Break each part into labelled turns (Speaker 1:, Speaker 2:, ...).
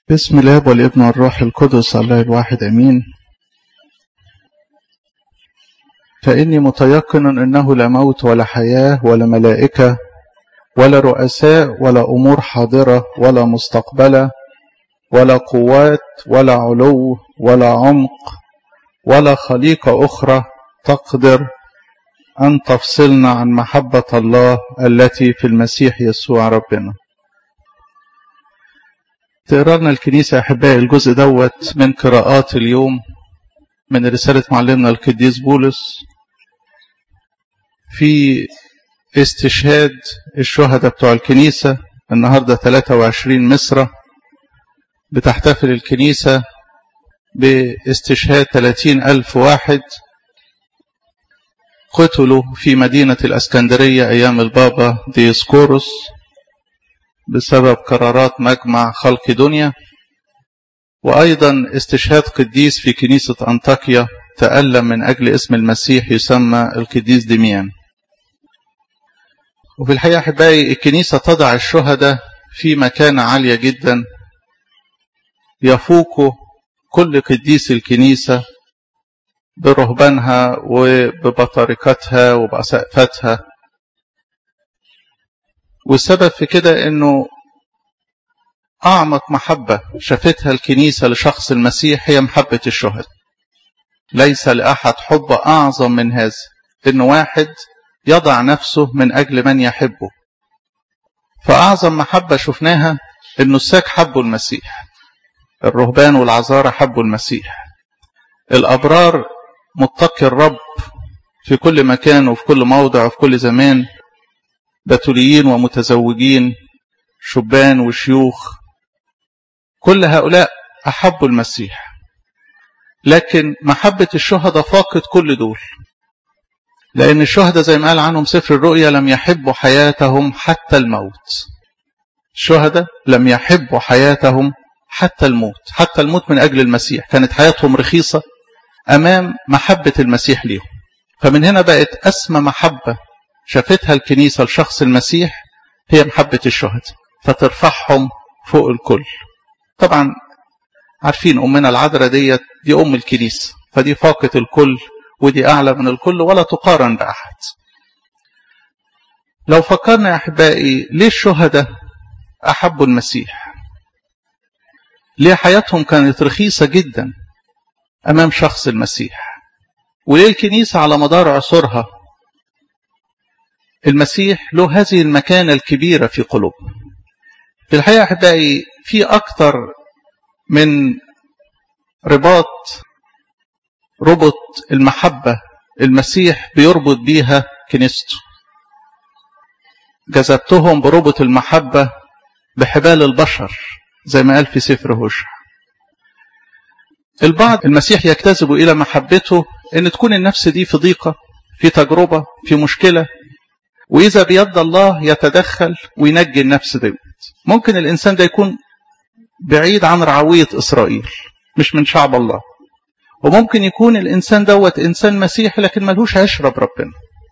Speaker 1: بسم الله والابن والروح القدس الله الواحد امين فاني متيقن انه لا موت ولا حياه ولا ملائكه ولا رؤساء ولا امور حاضره ولا مستقبله ولا قوات ولا علو ولا عمق ولا خليقه اخرى تقدر ان تفصلنا عن محبه الله التي في المسيح يسوع ربنا تقرا لنا الكنيسة أحبائي الجزء دوت من قراءات اليوم من رسالة معلمنا القديس بولس في استشهاد الشهداء بتوع الكنيسة النهاردة 23 مصرة بتحتفل الكنيسة باستشهاد 30 ألف واحد قتلوا في مدينة الأسكندرية أيام البابا ديسكوروس بسبب قرارات مجمع خلق دنيا وأيضا استشهاد قديس في كنيسة أنطاكيا تألم من أجل اسم المسيح يسمى القديس دميان وفي الحقيقة أحبائي الكنيسة تضع الشهداء في مكانة عالية جدا يفوق كل قديس الكنيسة برهبانها وببطاركتها وبأسقفتها والسبب في كده انه اعمق محبة شافتها الكنيسة لشخص المسيح هي محبة الشهداء ليس لأحد حب أعظم من هذا إن واحد يضع نفسه من أجل من يحبه فأعظم محبة شفناها إنه الساك حبوا المسيح الرهبان والعذارى حبوا المسيح الأبرار متقي الرب في كل مكان وفي كل موضع وفي كل زمان بتوليين ومتزوجين شبان وشيوخ كل هؤلاء أحبوا المسيح لكن محبة الشهداء فاقت كل دول لأن الشهداء زي ما قال عنهم سفر الرؤيا لم يحبوا حياتهم حتى الموت الشهداء لم يحبوا حياتهم حتى الموت حتى الموت من أجل المسيح كانت حياتهم رخيصة أمام محبة المسيح ليهم فمن هنا بقت أسمى محبة شافتها الكنيسة لشخص المسيح هي محبة الشهداء فترفعهم فوق الكل طبعا عارفين أمنا العذراء ديت دي أم الكنيسة فدي فاقت الكل ودي أعلى من الكل ولا تقارن بأحد لو فكرنا يا أحبائي ليه الشهداء أحبوا المسيح ليه حياتهم كانت رخيصة جدا أمام شخص المسيح وليه الكنيسة على مدار عصورها المسيح له هذه المكانة الكبيرة في قلوبنا في الحقيقة أحبائي في أكثر من رباط ربط المحبة المسيح بيربط بيها كنيسته جذبتهم بربط المحبة بحبال البشر زي ما قال في سفر هوشع البعض المسيح يجتذب إلى محبته أن تكون النفس دي في ضيقة في تجربة في مشكلة وإذا بيد الله يتدخل وينجي النفس دي ممكن الإنسان ده يكون بعيد عن رعوية إسرائيل مش من شعب الله وممكن يكون الإنسان دوت إنسان مسيحي لكن ملهوش عشرة بربنا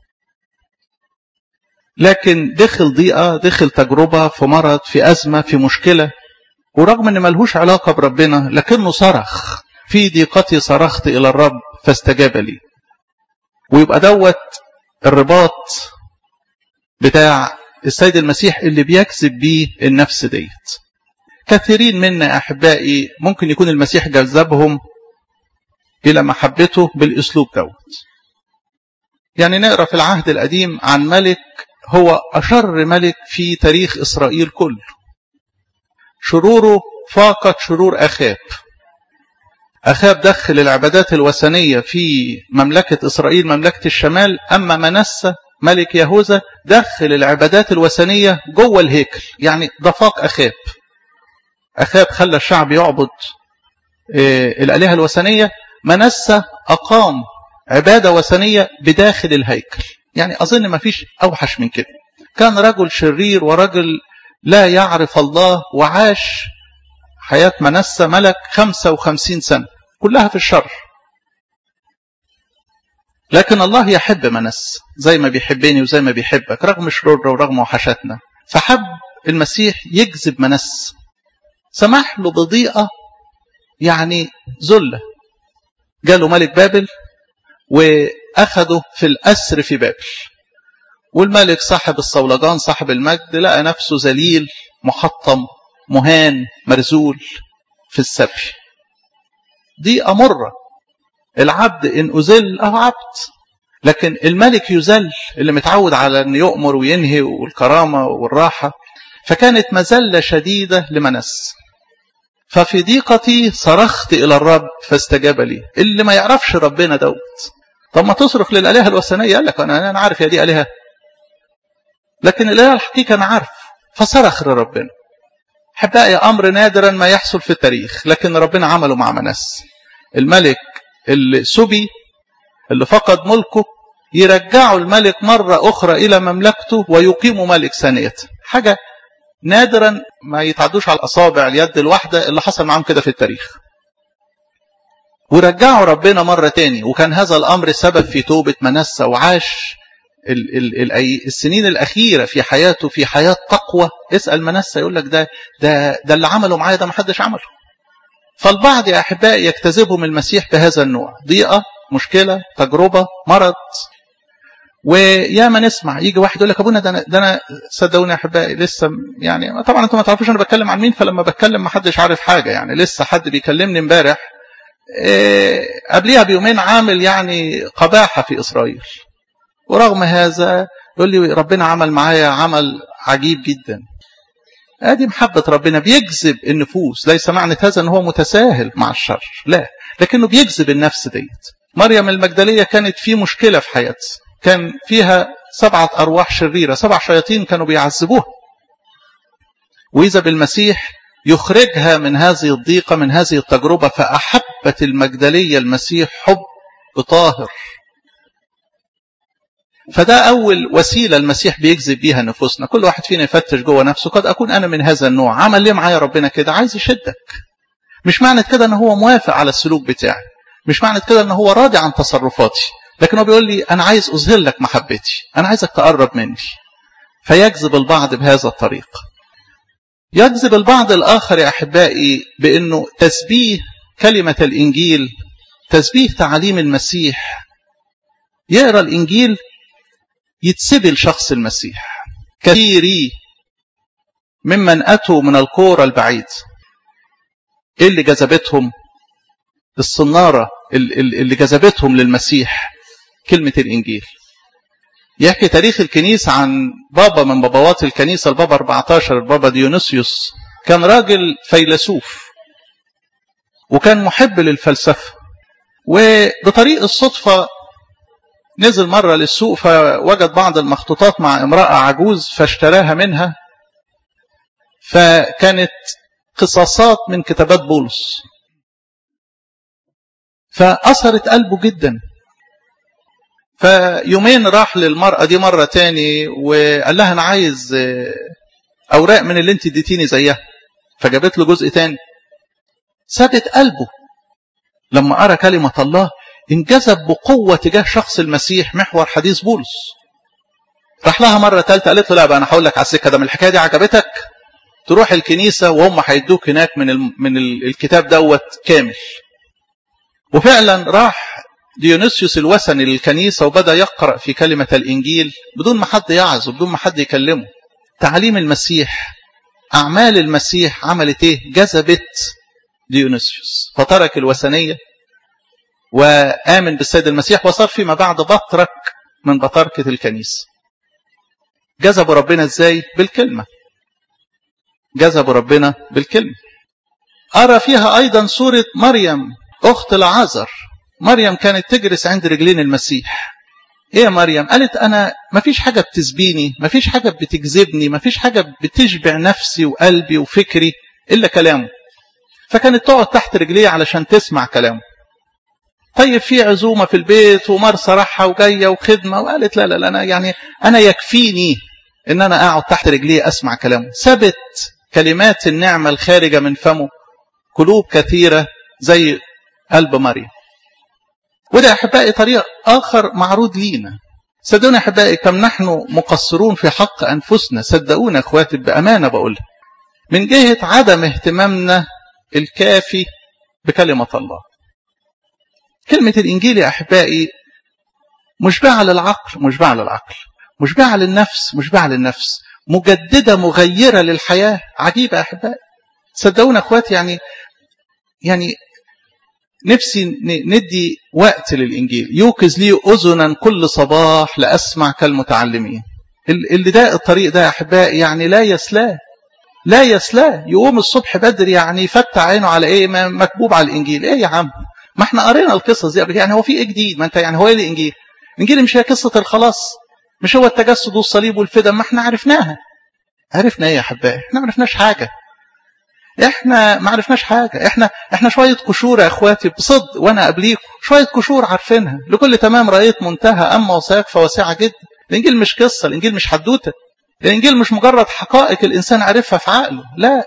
Speaker 1: لكن دخل ضيقة دخل تجربة في مرض في أزمة في مشكلة ورغم أن ملهوش علاقة بربنا لكنه صرخ في ضيقتي صرخت إلى الرب فاستجاب لي ويبقى دوت الرباط بتاع السيد المسيح اللي بيكسب بيه النفس ديت كثيرين منا أحبائي ممكن يكون المسيح جذبهم إلى محبته بالأسلوب دوت يعني نقرأ في العهد القديم عن ملك هو أشر ملك في تاريخ إسرائيل كله شروره فاقت شرور أخاب أخاب دخل العبادات الوثنية في مملكة إسرائيل مملكة الشمال أما منسى ملك يهوذا دخل العبادات الوثنية جوه الهيكل يعني ده فاق أخاب أخاب خلى الشعب يعبد الآلهة الوثنية منسى أقام عبادة وثنية بداخل الهيكل يعني أظن ما فيش أوحش من كده كان رجل شرير ورجل لا يعرف الله وعاش حياة منسى ملك 55 سنة كلها في الشر لكن الله يحب منس زي ما بيحبني وزي ما بيحبك رغم شرورنا ورغم وحشتنا فحب المسيح يجذب منس سمح له بضيقة يعني ذلة جاله ملك بابل وأخده في الأسر في بابل والملك صاحب الصولجان صاحب المجد لقى نفسه ذليل محطم مهان مرزول في السبي ضيقة مرة العبد إن أذل أهو عبد لكن الملك يذل اللي متعود على أن يؤمر وينهي والكرامة والراحة فكانت مذلة شديدة لمنس ففي ضيقتي صرخت إلى الرب فاستجاب لي اللي ما يعرفش ربنا دوت طب ما تصرخ للآلهة الوثنية قال لك أنا أنا عارف يا دي آلهة لكن الآلهة الحقيقة أنا عارف فصرخ لربنا حبائي أمر نادرا ما يحصل في التاريخ لكن ربنا عمله مع منس الملك اللي سبي اللي فقد ملكه يرجعوا الملك مرة أخرى إلى مملكته ويقيموا ملك ثانية حاجة نادرا ما يتعدوش على الأصابع اليد الواحدة اللي حصل معاهم كده في التاريخ ورجعوا ربنا مرة تاني وكان هذا الأمر سبب في توبة منسى وعاش ال ال ال السنين الأخيرة في حياته في حياة تقوى اسأل منسى يقول لك ده, ده, ده اللي عمله معايا ده ما حدش عمله فالبعض يا أحبائي يجتذبهم المسيح بهذا النوع ضيقة مشكلة تجربة مرض وياما نسمع يجي واحد يقول لك ابونا ده انا ده انا صدقوني يا احبائي لسه يعني طبعا انتم ما تعرفوش انا بتكلم عن مين فلما بتكلم ما حدش عارف حاجه يعني لسه حد بيكلمني امبارح إيه قبليها بيومين عامل يعني قباحه في اسرائيل ورغم هذا يقول لي ربنا عمل معايا عمل عجيب جدا ادي محبه ربنا بيجذب النفوس ليس معنى هذا ان هو متساهل مع الشر لا لكنه بيجذب النفس ديت مريم المجدليه كانت في مشكله في حياتها كان فيها سبعة أرواح شريرة سبع شياطين كانوا بيعذبوها وإذا بالمسيح يخرجها من هذه الضيقة من هذه التجربة فأحبت المجدلية المسيح حب طاهر فده أول وسيلة المسيح بيجذب بيها نفوسنا كل واحد فينا يفتش جوه نفسه قد أكون أنا من هذا النوع عمل ليه معايا ربنا كده عايز يشدك مش معنى كده أن هو موافق على السلوك بتاعي مش معنى كده أن هو راضي عن تصرفاتي لكن هو بيقول لي أنا عايز أظهر لك محبتي أنا عايزك تقرب مني فيجذب البعض بهذا الطريق يجذب البعض الآخر يا أحبائي بأنه تسبيه كلمة الإنجيل تسبيه تعاليم المسيح يقرأ الإنجيل يتسبل شخص المسيح كثيري ممن أتوا من القرى البعيد إيه اللي جذبتهم الصنارة اللي جذبتهم للمسيح كلمة الإنجيل يحكي تاريخ الكنيسة عن بابا من بابوات الكنيسة البابا 14 البابا ديونيسيوس كان راجل فيلسوف وكان محب للفلسفة وبطريق الصدفة نزل مرة للسوق فوجد بعض المخطوطات مع امرأة عجوز فاشتراها منها فكانت قصاصات من كتابات بولس فأثرت قلبه جدا فيومين راح للمرأة دي مرة تاني وقال لها أنا عايز أوراق من اللي انت اديتيني زيها فجابت له جزء تاني سابت قلبه لما قرأ كلمة الله انجذب بقوة تجاه شخص المسيح محور حديث بولس راح لها مرة ثالثة قالت له لا بقى أنا هقول لك على السكة ده من الحكاية دي عجبتك تروح الكنيسة وهم هيدوك هناك من من الكتاب دوت كامل وفعلا راح ديونيسيوس الوثني للكنيسة وبدأ يقرأ في كلمة الإنجيل بدون ما حد يعظ وبدون ما حد يكلمه تعليم المسيح أعمال المسيح عملت إيه جذبت ديونيسيوس فترك الوثنية وآمن بالسيد المسيح وصار فيما بعد بطرك من بطركة الكنيسة جذبوا ربنا ازاي بالكلمة جذبوا ربنا بالكلمة أرى فيها أيضا صورة مريم أخت العازر مريم كانت تجلس عند رجلين المسيح ايه يا مريم قالت انا ما فيش حاجة بتسبيني ما فيش حاجة بتجذبني ما فيش حاجة بتشبع نفسي وقلبي وفكري الا كلامه فكانت تقعد تحت رجليه علشان تسمع كلامه طيب في عزومة في البيت ومرسى راحة وجاية وخدمة وقالت لا لا لا أنا يعني أنا يكفيني إن أنا أقعد تحت رجليه أسمع كلامه ثبت كلمات النعمة الخارجة من فمه قلوب كثيرة زي قلب مريم وده أحبائي طريق آخر معروض لينا صدقوني أحبائي كم نحن مقصرون في حق أنفسنا صدقونا أخواتي بأمانة بقولها من جهة عدم اهتمامنا الكافي بكلمة الله كلمة الإنجيل يا أحبائي مشبعة للعقل مشبعة للعقل مشبعة للنفس مشبعة للنفس مجددة مغيرة للحياة عجيبة يا أحبائي صدقونا أخواتي يعني يعني نفسي ندي وقت للإنجيل يوكز لي أذنا كل صباح لأسمع كالمتعلمين اللي ده الطريق ده يا أحبائي يعني لا يسلاه لا يسلاه يقوم الصبح بدري يعني يفتح عينه على إيه مكبوب على الإنجيل إيه يا عم ما احنا قرينا القصص دي قبل يعني هو في إيه جديد ما أنت يعني هو إيه الإنجيل الإنجيل مش هي قصة الخلاص مش هو التجسد والصليب والفدا ما احنا عرفناها عرفنا ايه يا احبائي احنا ما عرفناش حاجه احنا ما عرفناش حاجه احنا احنا شويه قشور يا اخواتي بصدق وانا قبليكم شويه قشور عارفينها لكل تمام رايت منتهى اما وسائق فواسعه جدا الانجيل مش قصه الانجيل مش حدوته الانجيل مش مجرد حقائق الانسان عارفها في عقله لا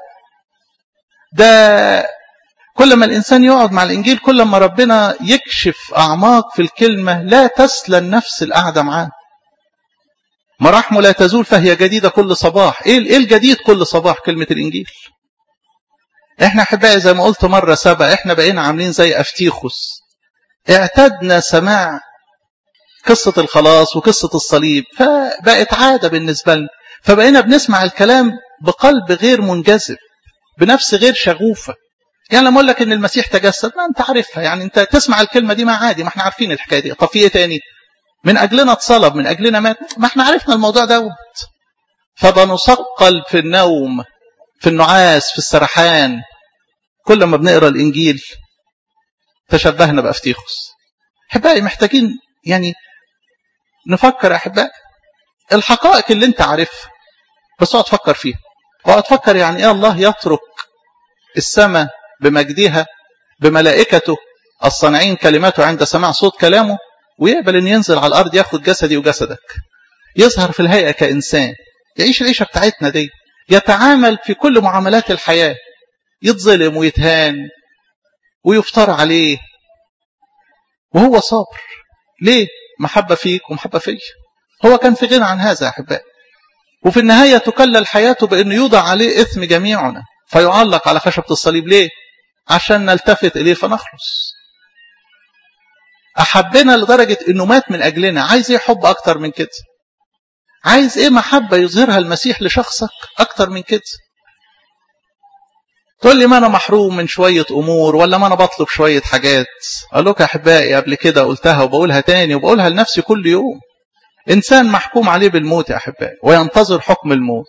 Speaker 1: ده كل ما الانسان يقعد مع الانجيل كل ما ربنا يكشف اعماق في الكلمه لا تسلى النفس القعده معاه مراحمه لا تزول فهي جديدة كل صباح ايه الجديد كل صباح كلمة الانجيل احنا احبائي زي ما قلت مرة سبع احنا بقينا عاملين زي افتيخوس اعتدنا سماع قصة الخلاص وقصة الصليب فبقت عادة بالنسبة لنا فبقينا بنسمع الكلام بقلب غير منجذب بنفس غير شغوفة يعني لما اقول لك ان المسيح تجسد ما انت عارفها يعني انت تسمع الكلمة دي ما عادي ما احنا عارفين الحكاية دي طب في ايه تاني من أجلنا اتصلب من أجلنا مات ما احنا عرفنا الموضوع دوت فبنثقل في النوم في النعاس في السرحان كل ما بنقرا الإنجيل تشبهنا بأفتيخوس أحبائي محتاجين يعني نفكر أحبائي الحقائق اللي أنت عارفها بس اقعد تفكر فيها واقعد تفكر يعني إيه الله يترك السماء بمجدها بملائكته الصانعين كلماته عند سماع صوت كلامه ويقبل ان ينزل على الارض ياخد جسدي وجسدك يظهر في الهيئه كانسان يعيش العيشه بتاعتنا دي يتعامل في كل معاملات الحياه يتظلم ويتهان ويفتر عليه وهو صابر ليه محبه فيك ومحبه فيا هو كان في غنى عن هذا يا احبائي وفي النهايه تكلل حياته بانه يوضع عليه اثم جميعنا فيعلق على خشبه الصليب ليه عشان نلتفت اليه فنخلص أحبنا لدرجة أنه مات من أجلنا عايز إيه حب أكتر من كده عايز إيه محبة يظهرها المسيح لشخصك أكتر من كده تقول لي ما أنا محروم من شوية أمور ولا ما أنا بطلب شوية حاجات أقول لك يا أحبائي قبل كده قلتها وبقولها تاني وبقولها لنفسي كل يوم إنسان محكوم عليه بالموت يا أحبائي وينتظر حكم الموت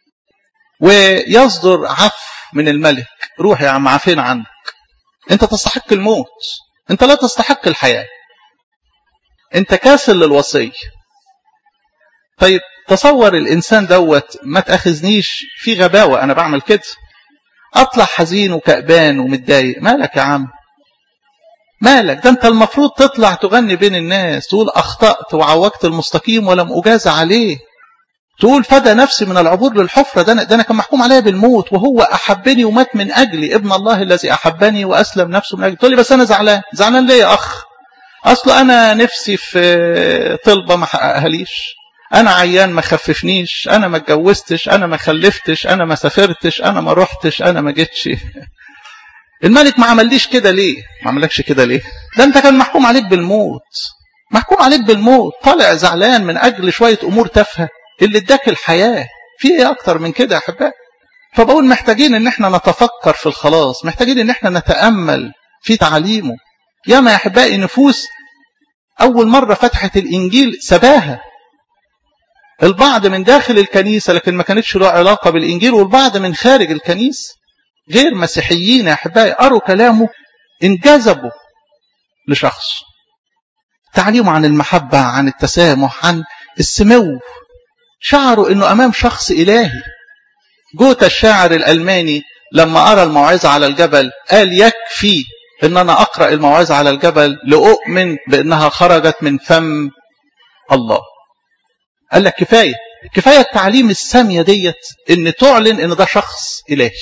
Speaker 1: ويصدر عفو من الملك روح يا عم عافينا عنك أنت تستحق الموت أنت لا تستحق الحياة انت كاسل للوصية طيب تصور الانسان دوت ما تاخذنيش في غباوة انا بعمل كده اطلع حزين وكأبان ومتضايق مالك يا عم مالك ده انت المفروض تطلع تغني بين الناس تقول اخطأت وعوجت المستقيم ولم اجاز عليه تقول فدى نفسي من العبور للحفرة ده أنا, ده أنا كان محكوم عليا بالموت وهو أحبني ومات من أجلي ابن الله الذي أحبني وأسلم نفسه من أجلي تقول لي بس أنا زعلان زعلان ليه يا أخ أصل أنا نفسي في طلبة ما حققهاليش أنا عيان ما خففنيش أنا ما اتجوزتش أنا ما خلفتش أنا ما سافرتش أنا ما رحتش أنا ما جيتش الملك ما عمليش كده ليه ما عملكش كده ليه ده أنت كان محكوم عليك بالموت محكوم عليك بالموت طالع زعلان من أجل شوية أمور تافهة اللي اداك الحياة في ايه أكتر من كده يا أحبائي فبقول محتاجين ان احنا نتفكر في الخلاص محتاجين ان احنا نتأمل في تعاليمه ياما يا احبائي نفوس اول مره فتحت الانجيل سباها البعض من داخل الكنيسه لكن ما كانتش له علاقه بالانجيل والبعض من خارج الكنيسه غير مسيحيين يا احبائي قروا كلامه انجذبوا لشخصه تعليمه عن المحبه عن التسامح عن السمو شعروا انه امام شخص الهي جوتا الشاعر الالماني لما ارى الموعظه على الجبل قال يكفي ان انا اقرا الموعظه على الجبل لاؤمن بانها خرجت من فم الله قال لك كفايه كفايه التعليم الساميه ديت ان تعلن ان ده شخص الهي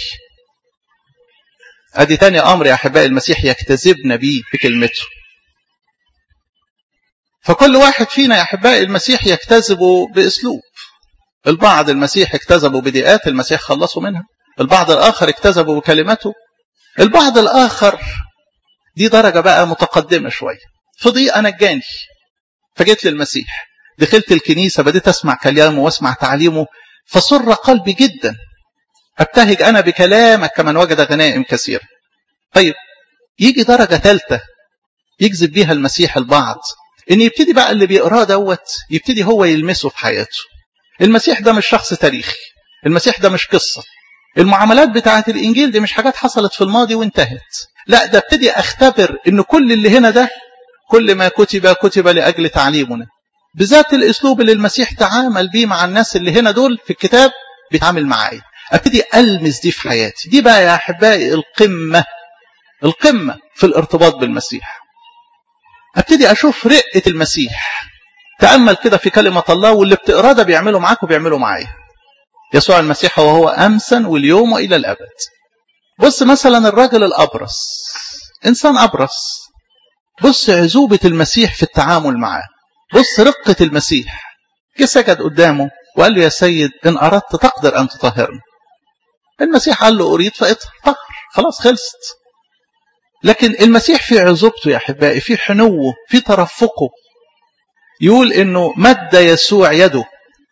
Speaker 1: ادي تاني امر يا احبائي المسيح يجتذبنا بيه بكلمته فكل واحد فينا يا احبائي المسيح يجتذبه باسلوب البعض المسيح اجتذبوا بدقات المسيح خلصوا منها البعض الآخر اكتذبوا بكلمته البعض الآخر دي درجة بقى متقدمة شوية في ضيقة نجاني فجيت للمسيح دخلت الكنيسة بديت أسمع كلامه وأسمع تعليمه فسر قلبي جدا أبتهج أنا بكلامك كمن وجد غنائم كثيرة طيب يجي درجة ثالثة يجذب بيها المسيح البعض ان يبتدي بقى اللي بيقراه دوت يبتدي هو يلمسه في حياته المسيح ده مش شخص تاريخي المسيح ده مش قصة المعاملات بتاعة الإنجيل دي مش حاجات حصلت في الماضي وانتهت لا ده ابتدي أختبر إن كل اللي هنا ده كل ما كتب كتب لأجل تعليمنا بذات الأسلوب اللي المسيح تعامل بيه مع الناس اللي هنا دول في الكتاب بيتعامل معايا ابتدي ألمس دي في حياتي دي بقى يا أحبائي القمة القمة في الارتباط بالمسيح ابتدي أشوف رقة المسيح تأمل كده في كلمة الله واللي بتقراه ده بيعمله معاك وبيعمله معايا يسوع المسيح وهو أمسا واليوم وإلى الأبد بص مثلا الراجل الأبرص إنسان أبرص بص عزوبة المسيح في التعامل معاه بص رقة المسيح جه سجد قدامه وقال له يا سيد إن أردت تقدر أن تطهرني المسيح قال له أريد فاطهر طهر خلاص خلصت لكن المسيح في عزوبته يا أحبائي في حنوه في ترفقه يقول إنه مد يسوع يده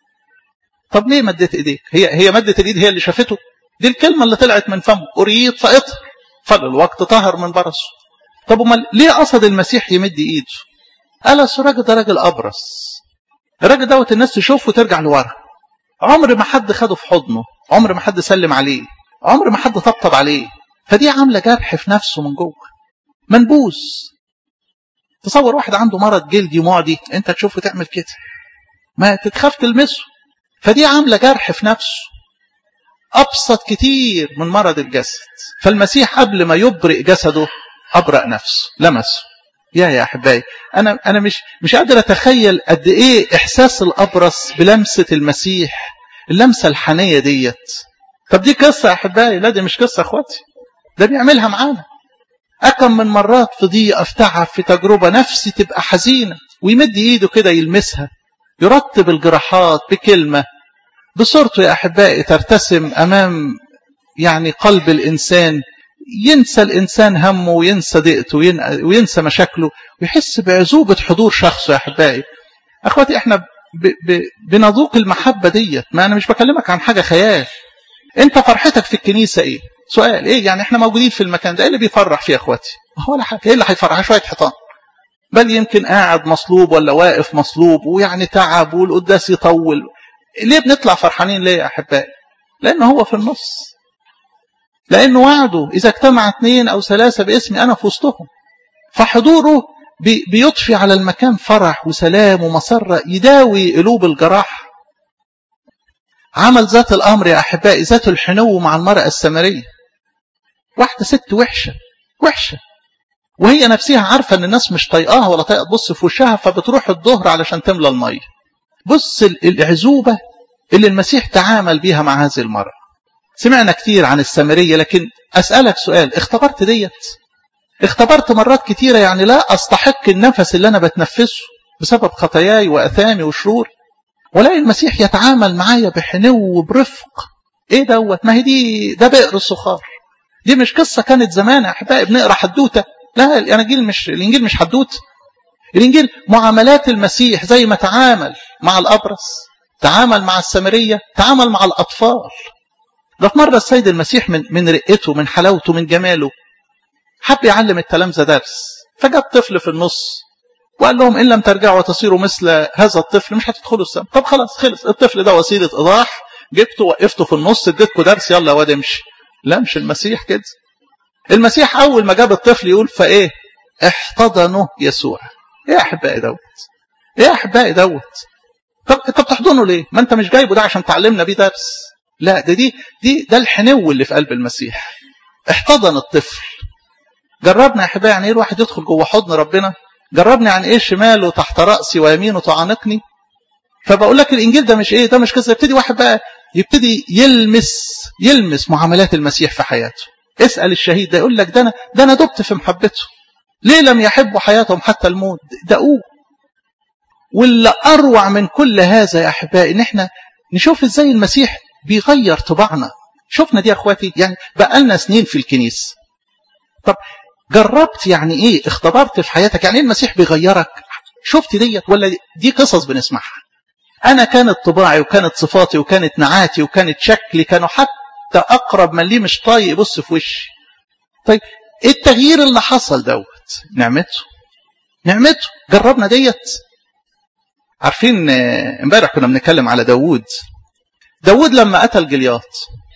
Speaker 1: طب ليه مدت ايديك هي هي مدت الايد هي اللي شافته دي الكلمه اللي طلعت من فمه اريد فاطهر فالوقت طهر من برصه طب امال ليه قصد المسيح يمد ايده قال اصل الراجل ده راجل ابرص الراجل دوت الناس تشوفه وترجع لورا عمر ما حد خده في حضنه عمر ما حد سلم عليه عمر ما حد طبطب عليه فدي عامله جرح في نفسه من جوه منبوس تصور واحد عنده مرض جلدي معدي انت تشوفه تعمل كده ما تتخاف تلمسه فدي عاملة جرح في نفسه أبسط كتير من مرض الجسد فالمسيح قبل ما يبرئ جسده أبرأ نفسه لمسه يا يا أحبائي أنا, أنا مش, مش قادر أتخيل قد إيه إحساس الأبرص بلمسة المسيح اللمسة الحنية ديت طب دي قصة يا أحبائي لا دي مش قصة أخواتي ده بيعملها معانا أكم من مرات في ضيقة في تعب في تجربة نفسي تبقى حزينة ويمد إيده كده يلمسها يرتب الجراحات بكلمة بصورته يا أحبائي ترتسم أمام يعني قلب الإنسان ينسى الإنسان همه وينسى ضيقته وينسى مشاكله ويحس بعزوبة حضور شخصه يا أحبائي أخواتي إحنا ب ب بنذوق المحبة ديت ما أنا مش بكلمك عن حاجة خيال أنت فرحتك في الكنيسة إيه سؤال إيه يعني إحنا موجودين في المكان ده إيه اللي بيفرح فيه يا أخواتي هو ولا حاجة إيه اللي هيفرح شوية حيطان بل يمكن قاعد مصلوب ولا واقف مصلوب ويعني تعب والقداس يطول ليه بنطلع فرحانين ليه يا أحبائي لأنه هو في النص لأنه وعده إذا اجتمع اثنين أو ثلاثة باسمي أنا في وسطهم فحضوره بيضفي على المكان فرح وسلام ومسرة يداوي قلوب الجراح عمل ذات الأمر يا أحبائي ذات الحنو مع المرأة السامرية واحدة ست وحشة وحشة وهي نفسها عارفة ان الناس مش طايقاها ولا طايقة تبص في وشها فبتروح الظهر علشان تملى المية بص العزوبة اللي المسيح تعامل بيها مع هذه المرأة سمعنا كتير عن السامرية لكن أسألك سؤال اختبرت ديت اختبرت مرات كتيرة يعني لا أستحق النفس اللي أنا بتنفسه بسبب خطاياي وأثامي وشروري ولاقي المسيح يتعامل معايا بحنو وبرفق ايه دوت ما هي دي ده بئر الصخار دي مش قصة كانت زمان يا أحبائي بنقرأ حدوتة لا الانجيل مش الانجيل مش حدوت الانجيل معاملات المسيح زي ما تعامل مع الابرص تعامل مع السامريه تعامل مع الاطفال ده في مره السيد المسيح من من رقته من حلاوته من جماله حب يعلم التلامذه درس فجاب طفل في النص وقال لهم ان لم ترجعوا وتصيروا مثل هذا الطفل مش هتدخلوا السماء طب خلاص خلص الطفل ده وسيله ايضاح جبته وقفته في النص اديتكم درس يلا واد امشي لا مش المسيح كده المسيح أول ما جاب الطفل يقول فإيه احتضنه يسوع إيه يا أحبائي دوت إيه يا أحبائي دوت طب أنت بتحضنه ليه ما أنت مش جايبه ده عشان تعلمنا بيه درس لا ده دي دي ده الحنو اللي في قلب المسيح احتضن الطفل جربنا يا أحبائي يعني إيه الواحد يدخل جوه حضن ربنا جربنا يعني إيه شماله تحت رأسي ويمينه تعانقني فبقول لك الإنجيل ده مش إيه ده مش قصة يبتدي واحد بقى يبتدي يلمس يلمس معاملات المسيح في حياته اسأل الشهيد ده يقول لك ده أنا, ده أنا دبت في محبته ليه لم يحبوا حياتهم حتى الموت دقوه واللي أروع من كل هذا يا أحبائي إن إحنا نشوف إزاي المسيح بيغير طباعنا شفنا دي يا اخواتي يعني بقالنا سنين في الكنيسه طب جربت يعني ايه اختبرت في حياتك يعني ايه المسيح بيغيرك شفت ديت ولا دي قصص بنسمعها انا كانت طباعي وكانت صفاتي وكانت نعاتي وكانت شكلي كانوا حتى اقرب من ليه مش طايق يبص في وشي طيب ايه التغيير اللي حصل دوت نعمته نعمته جربنا ديت عارفين امبارح كنا بنتكلم على داوود داوود لما قتل جلياط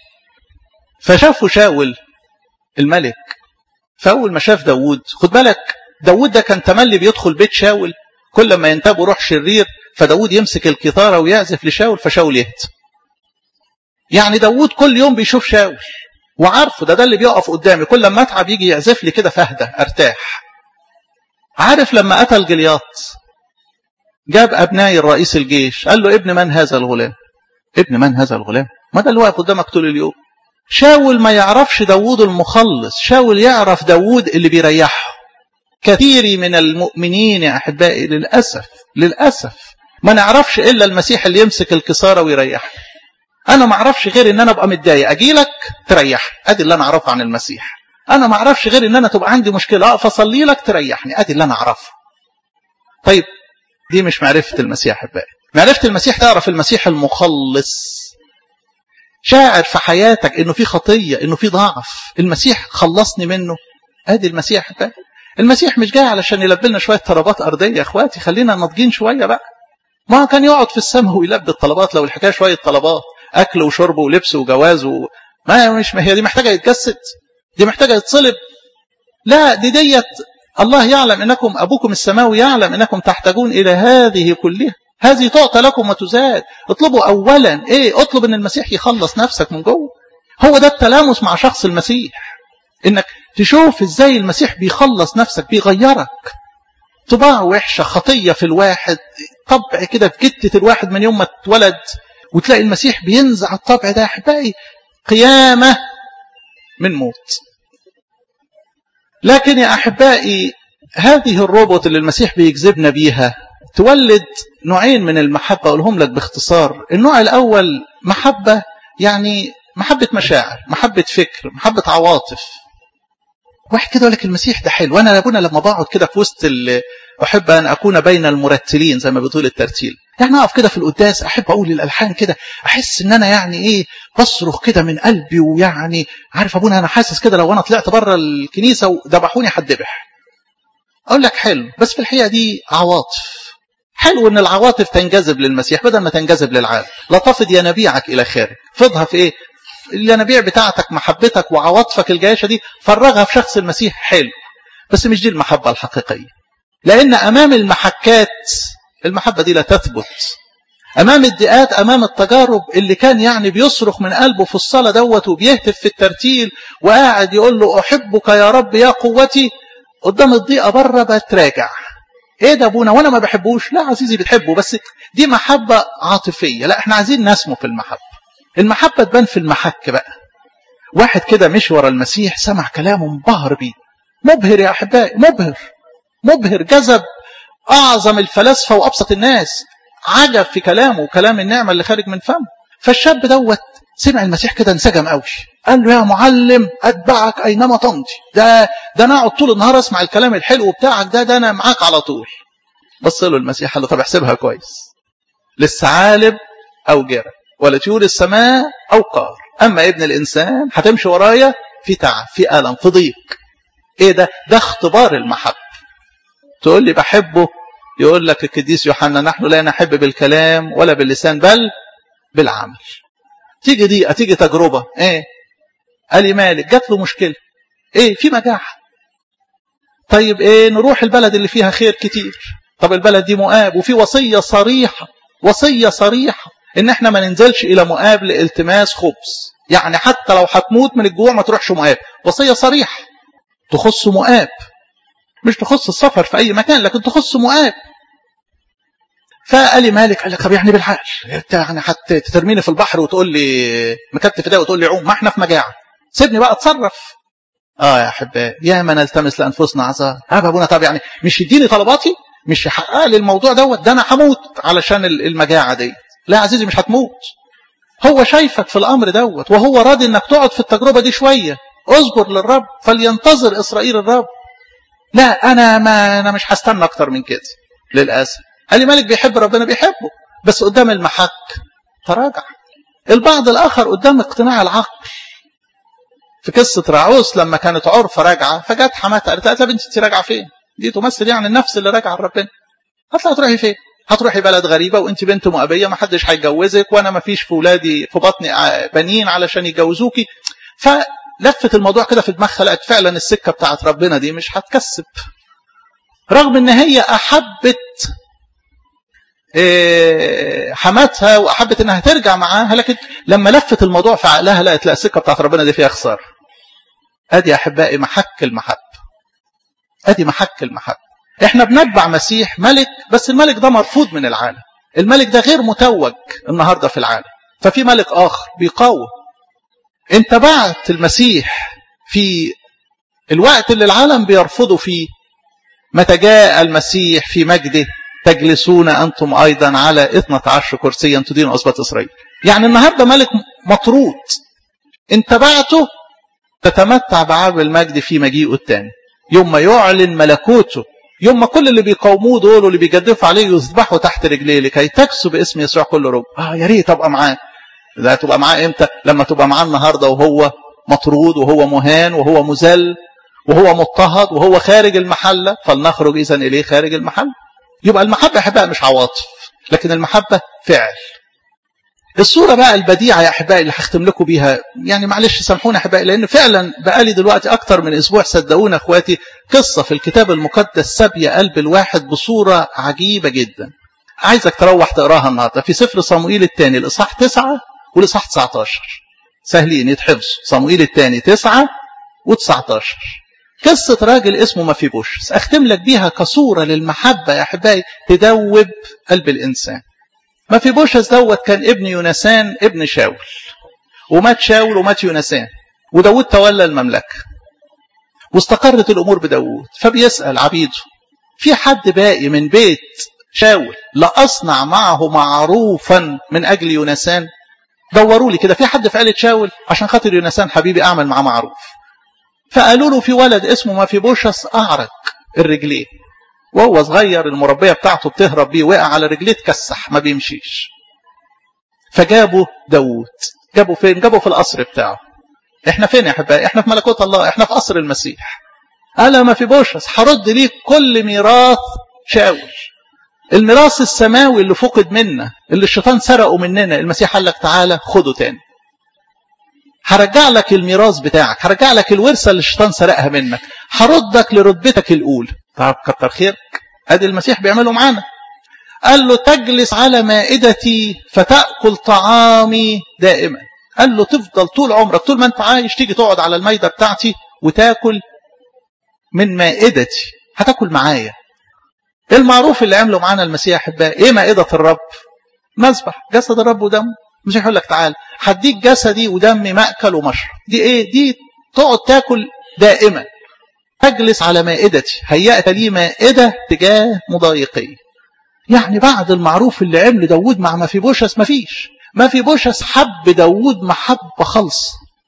Speaker 1: فشافه شاول الملك فاول ما شاف داوود خد بالك داوود ده كان تملي بيدخل بيت شاول كل ما ينتابه روح شرير فداود يمسك الكثارة ويعزف لشاول فشاول يهت يعني داود كل يوم بيشوف شاول وعارفه ده ده اللي بيقف قدامي كل ما اتعب يجي يعزف لي كده فهدى ارتاح عارف لما قتل جلياط جاب ابنائي الرئيس الجيش قال له ابن من هذا الغلام ابن من هذا الغلام ما ده اللي واقف قدامك طول اليوم شاول ما يعرفش داوود المخلص شاول يعرف داوود اللي بيريحه كثير من المؤمنين يا أحبائي للأسف للأسف ما نعرفش إلا المسيح اللي يمسك الكسارة ويريحنا أنا ما أعرفش غير إن أنا أبقى متضايق أجي لك تريح أدي اللي أنا أعرفه عن المسيح أنا ما أعرفش غير إن أنا تبقى عندي مشكلة أقف أصلي لك تريحني أدي اللي أنا أعرفه طيب دي مش معرفة المسيح أحبائي معرفة المسيح تعرف المسيح المخلص شاعر في حياتك إنه في خطية إنه في ضعف المسيح خلصني منه أدي المسيح أحبائي المسيح مش جاي علشان يلبي لنا شويه طلبات ارضيه يا اخواتي خلينا ناضجين شويه بقى ما كان يقعد في السماء ويلبي الطلبات لو الحكايه شويه طلبات اكل وشرب ولبس وجواز و... ما مش ما هي دي محتاجه يتجسد دي محتاجه يتصلب لا دي ديت الله يعلم انكم ابوكم السماوي يعلم انكم تحتاجون الى هذه كلها هذه تعطى لكم وتزاد اطلبوا اولا ايه اطلب ان المسيح يخلص نفسك من جوه هو ده التلامس مع شخص المسيح انك تشوف ازاي المسيح بيخلص نفسك بيغيرك طباع وحشة خطية في الواحد طبع كده في جتة الواحد من يوم ما اتولد وتلاقي المسيح بينزع الطبع ده احبائي قيامة من موت لكن يا أحبائي هذه الروبوت اللي المسيح بيجذبنا بيها تولد نوعين من المحبة أقولهم لك باختصار النوع الأول محبة يعني محبة مشاعر محبة فكر محبة عواطف واحد كده يقول لك المسيح ده حلو وانا ابونا لما بقعد كده في وسط احب ان اكون بين المرتلين زي ما بتقول الترتيل يعني اقف كده في القداس احب اقول الالحان كده احس ان انا يعني ايه بصرخ كده من قلبي ويعني عارف ابونا انا حاسس كده لو انا طلعت بره الكنيسه وذبحوني هتذبح اقول لك حلو بس في الحقيقه دي عواطف حلو ان العواطف تنجذب للمسيح بدل ما تنجذب للعالم لا تفض ينابيعك الى خارج فضها في ايه الينابيع بتاعتك محبتك وعواطفك الجياشة دي فرغها في شخص المسيح حلو بس مش دي المحبة الحقيقية لأن أمام المحكات المحبة دي لا تثبت أمام الدقات أمام التجارب اللي كان يعني بيصرخ من قلبه في الصلاة دوت وبيهتف في الترتيل وقاعد يقول له أحبك يا رب يا قوتي قدام الضيقة بره بتراجع ايه ده ابونا وانا ما بحبوش لا عزيزي بتحبه بس دي محبة عاطفية لا احنا عايزين نسمو في المحبة المحبة تبان في المحك بقى واحد كده مشي ورا المسيح سمع كلامه انبهر بيه مبهر يا أحبائي مبهر مبهر جذب أعظم الفلاسفة وأبسط الناس عجب في كلامه وكلام النعمة اللي خارج من فمه فالشاب دوت سمع المسيح كده انسجم قوي قال له يا معلم أتبعك أينما تمضي ده ده أنا أقعد طول النهار أسمع الكلام الحلو بتاعك ده ده أنا معاك على طول بص له المسيح قال له طب احسبها كويس للثعالب أو جرى ولا طيور السماء أو قار أما ابن الإنسان هتمشي ورايا في تعب في ألم في ضيق إيه ده ده اختبار المحبة تقول لي بحبه يقول لك القديس يوحنا نحن لا نحب بالكلام ولا باللسان بل بالعمل تيجي دي تيجي تجربة ايه قال لي مالك جات له مشكلة ايه في مجاعة طيب ايه نروح البلد اللي فيها خير كتير طب البلد دي مؤاب وفي وصية صريحة وصية صريحة ان احنا ما ننزلش الى مؤاب لالتماس خبز يعني حتى لو هتموت من الجوع ما تروحش مؤاب وصية صريحة تخص مؤاب مش تخص السفر في اي مكان لكن تخص مؤاب فقال لي مالك قال لك طب يعني بالعقل انت يعني حتى ترميني في البحر وتقول لي مكتف ده وتقول لي عوم ما احنا في مجاعه سيبني بقى اتصرف اه يا احبائي يا ما نلتمس لانفسنا عذار اه ابونا طب يعني مش يديني طلباتي مش يحقق لي الموضوع دوت ده انا هموت علشان المجاعه دي لا يا عزيزي مش هتموت هو شايفك في الأمر دوت وهو راضي أنك تقعد في التجربة دي شوية اصبر للرب فلينتظر إسرائيل الرب لا أنا ما أنا مش هستنى أكتر من كده للأسف قال لي مالك بيحب ربنا بيحبه بس قدام المحك تراجع البعض الآخر قدام اقتناع العقل في قصة راعوس لما كانت عرفة راجعة فجت حماتها قالت لها بنتي انت راجعة فين؟ دي تمثل يعني النفس اللي راجعة لربنا هتطلع تروحي فين؟ هتروحي بلد غريبة وانت بنت مؤبية ما حدش هيتجوزك وانا ما فيش في ولادي في بطني بنين علشان يتجوزوكي فلفت الموضوع كده في دماغها لقت فعلا السكة بتاعت ربنا دي مش هتكسب رغم ان هي احبت حماتها واحبت انها ترجع معاها لكن لما لفت الموضوع في عقلها لقت لا السكه بتاعت ربنا دي فيها خساره ادي احبائي محك المحبه ادي محك المحبه احنا بنتبع مسيح ملك بس الملك ده مرفوض من العالم الملك ده غير متوج النهارده في العالم ففي ملك اخر بيقاوم انت بعت المسيح في الوقت اللي العالم بيرفضه فيه متى جاء المسيح في مجده تجلسون أنتم أيضا على 12 كرسيا تدين أصبة إسرائيل يعني النهاردة ملك مطرود انت بعته تتمتع بعرض المجد في مجيئه الثاني يوم ما يعلن ملكوته يوم ما كل اللي بيقاوموه دول واللي بيجدفوا عليه يذبحوا تحت رجليه لكي تكسو باسم يسوع كل رب اه يا ريت ابقى معاه لا تبقى معاه امتى لما تبقى معاه النهارده وهو مطرود وهو مهان وهو مذل وهو مضطهد وهو خارج المحله فلنخرج اذا اليه خارج المحله يبقى المحبة أحبائي مش عواطف لكن المحبة فعل الصورة بقى البديعة يا أحبائي اللي هختم لكم بيها يعني معلش سامحوني أحبائي لأن فعلا بقالي دلوقتي أكتر من أسبوع صدقونا أخواتي قصة في الكتاب المقدس سابية قلب الواحد بصورة عجيبة جدا عايزك تروح تقراها النهارده في سفر صموئيل الثاني الإصحاح 9 والإصحاح 19 سهلين يتحفظوا صموئيل الثاني 9 و19 قصة راجل اسمه مفيبوشس أختم لك بيها كصورة للمحبة يا أحبائي تدوب قلب الإنسان مفيبوشس دوت كان ابن يونسان ابن شاول ومات شاول ومات يونسان وداود تولى المملكة واستقرت الأمور بداود فبيسأل عبيده في حد باقي من بيت شاول لأصنع معه معروفا من أجل يونسان دوروا لي كده في حد في عيلة شاول عشان خاطر يونسان حبيبي أعمل معاه معروف فقالوا له في ولد اسمه ما في بوشس أعرق الرجلين وهو صغير المربية بتاعته بتهرب بيه وقع على رجليه اتكسح ما بيمشيش فجابوا داوود جابوا فين جابوا في القصر بتاعه احنا فين يا احبائي احنا في ملكوت الله احنا في قصر المسيح قال ما في بوشس هرد ليك كل ميراث شاول الميراث السماوي اللي فقد منا اللي الشيطان سرقه مننا المسيح قال لك تعالى خده تاني هرجع لك الميراث بتاعك هرجع لك الورثه اللي الشيطان سرقها منك هردك لرتبتك الاولى طب كتر خيرك ادي المسيح بيعمله معانا قال له تجلس على مائدتي فتاكل طعامي دائما قال له تفضل طول عمرك طول ما انت عايش تيجي تقعد على المائده بتاعتي وتاكل من مائدتي هتاكل معايا ايه المعروف اللي عمله معانا المسيح احبائي ايه مائده الرب مذبح جسد الرب ودمه مش هيقول لك تعال هديك جسدي ودمي مأكل ومشرب دي ايه دي تقعد تاكل دائما تجلس على مائدتي هيأت لي مائدة تجاه مضايقي يعني بعد المعروف اللي عمل داود مع ما في بوشس ما فيش ما في بوشس حب داود محبة خالص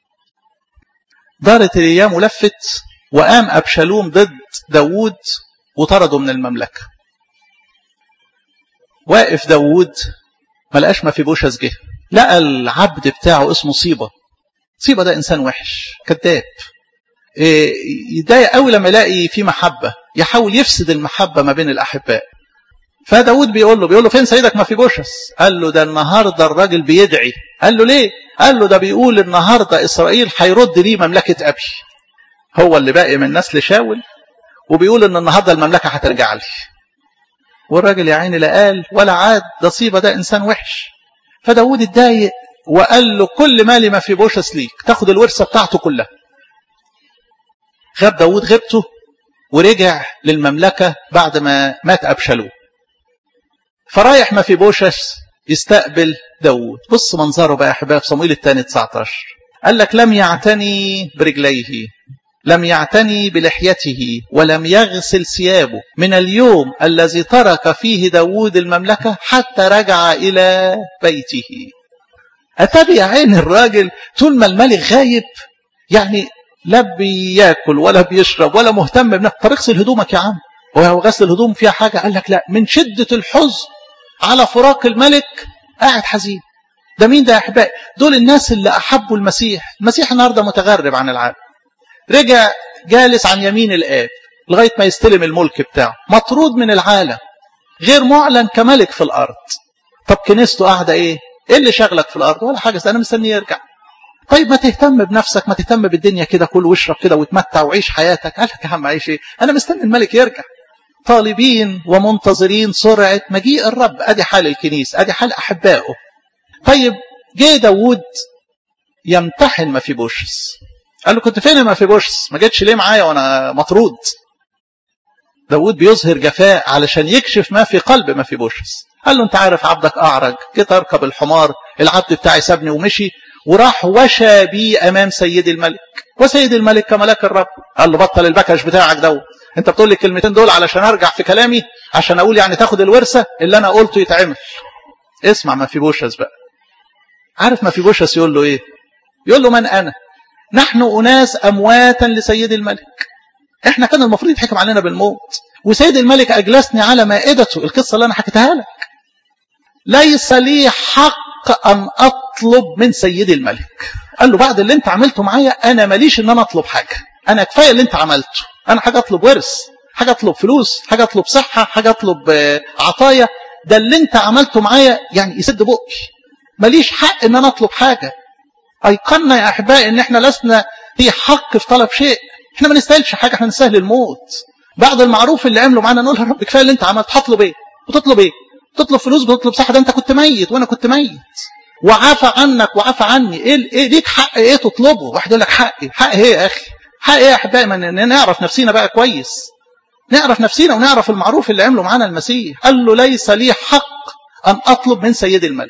Speaker 1: دارت الأيام ولفت وقام أبشالوم ضد داود وطرده من المملكة واقف داود ما لقاش ما في بوشس جه لقى العبد بتاعه اسمه صيبة صيبة ده إنسان وحش كذاب إيه يتضايق قوي لما يلاقي في محبة يحاول يفسد المحبة ما بين الأحباء فداود بيقول له بيقول له فين سيدك ما في بوشس قال له ده النهاردة الراجل بيدعي قال له ليه قال له ده بيقول النهاردة إسرائيل هيرد لي مملكة أبي هو اللي باقي من نسل شاول وبيقول ان النهارده المملكه هترجع لي والراجل يا عيني لا قال ولا عاد ده صيبه ده انسان وحش فداود اتضايق وقال له كل مالي ما في بوشس ليك تاخد الورثه بتاعته كلها غاب داود غبته ورجع للمملكة بعد ما مات أبشالوم فرايح ما في بوشس يستقبل داود بص منظره بقى يا حبايب صمويل الثاني 19 قال لك لم يعتني برجليه لم يعتني بلحيته ولم يغسل ثيابه من اليوم الذي ترك فيه داود المملكة حتى رجع إلى بيته اتابع عين الراجل طول ما الملك غايب يعني لا بياكل ولا بيشرب ولا مهتم بنفسه طب اغسل هدومك يا عم وهو غسل الهدوم فيها حاجه قال لك لا من شده الحزن على فراق الملك قاعد حزين ده مين ده يا احبائي دول الناس اللي احبوا المسيح المسيح النهارده متغرب عن العالم رجع جالس عن يمين الاب لغايه ما يستلم الملك بتاعه مطرود من العالم غير معلن كملك في الارض طب كنيسته قاعده ايه ايه اللي شغلك في الارض ولا حاجه انا مستني يرجع طيب ما تهتم بنفسك ما تهتم بالدنيا كده كل واشرب كده وتمتع وعيش حياتك قال لك يا عم عيش ايه انا مستني الملك يرجع طالبين ومنتظرين سرعة مجيء الرب ادي حال الكنيسة ادي حال احبائه طيب جه داوود يمتحن ما في بوشس قال له كنت فين ما في بوشس ما جيتش ليه معايا وانا مطرود داود بيظهر جفاء علشان يكشف ما في قلب ما في بوشس قال له انت عارف عبدك اعرج جيت اركب الحمار العبد بتاعي سابني ومشي وراح وشى بي امام سيد الملك وسيد الملك كملاك الرب قال له بطل البكش بتاعك دوت انت بتقول لي الكلمتين دول علشان ارجع في كلامي عشان اقول يعني تاخد الورثه اللي انا قلته يتعمل اسمع ما في بوشس بقى عارف ما في بوشس يقول له ايه يقول له من انا نحن اناس امواتا لسيد الملك احنا كان المفروض يتحكم علينا بالموت وسيد الملك اجلسني على مائدته القصه اللي انا حكيتها لك ليس لي حق ان اطلب من سيد الملك قال له بعد اللي انت عملته معايا انا ماليش ان انا اطلب حاجه انا كفايه اللي انت عملته انا حاجه اطلب ورث حاجه اطلب فلوس حاجه اطلب صحه حاجه اطلب عطايا ده اللي انت عملته معايا يعني يسد بقي ماليش حق ان انا اطلب حاجه ايقنا يا احبائي ان احنا لسنا في حق في طلب شيء احنا ما نستاهلش حاجه احنا نستاهل الموت بعد المعروف اللي عمله معانا نقول يا رب كفايه اللي انت عملت هطلب ايه بتطلب ايه بتطلب فلوس بتطلب صحه ده انت كنت ميت وانا كنت ميت وعفى عنك وعفى عني ايه ايه ليك حق ايه تطلبه واحد يقول لك حقي حق ايه يا اخي حق ايه يا احبائي ما نعرف نفسنا بقى كويس نعرف نفسنا ونعرف المعروف اللي عمله معانا المسيح قال له ليس لي حق ان اطلب من سيد الملك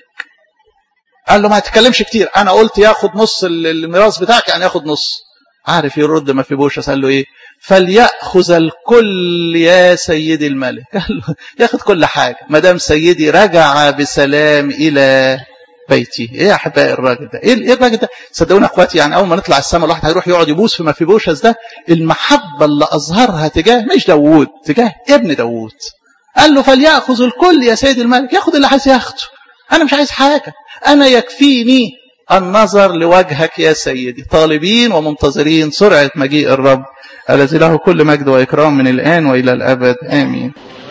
Speaker 1: قال له ما تتكلمش كتير انا قلت ياخد نص الميراث بتاعك يعني ياخد نص عارف يرد ما في بوشس قال له ايه فليأخذ الكل يا سيد الملك قال له ياخد كل حاجة ما دام سيدي رجع بسلام إلى بيتي ايه يا احبائي الراجل ده ايه الراجل ده صدقوني اخواتي يعني اول ما نطلع السماء الواحد هيروح يقعد يبوس في ما في بوشس ده المحبة اللي اظهرها تجاه مش داوود تجاه ابن داوود قال له فليأخذ الكل يا سيد الملك ياخد اللي عايز ياخده انا مش عايز حاجة انا يكفيني النظر لوجهك يا سيدي طالبين ومنتظرين سرعة مجيء الرب الذي له كل مجد وإكرام من الآن وإلى الأبد آمين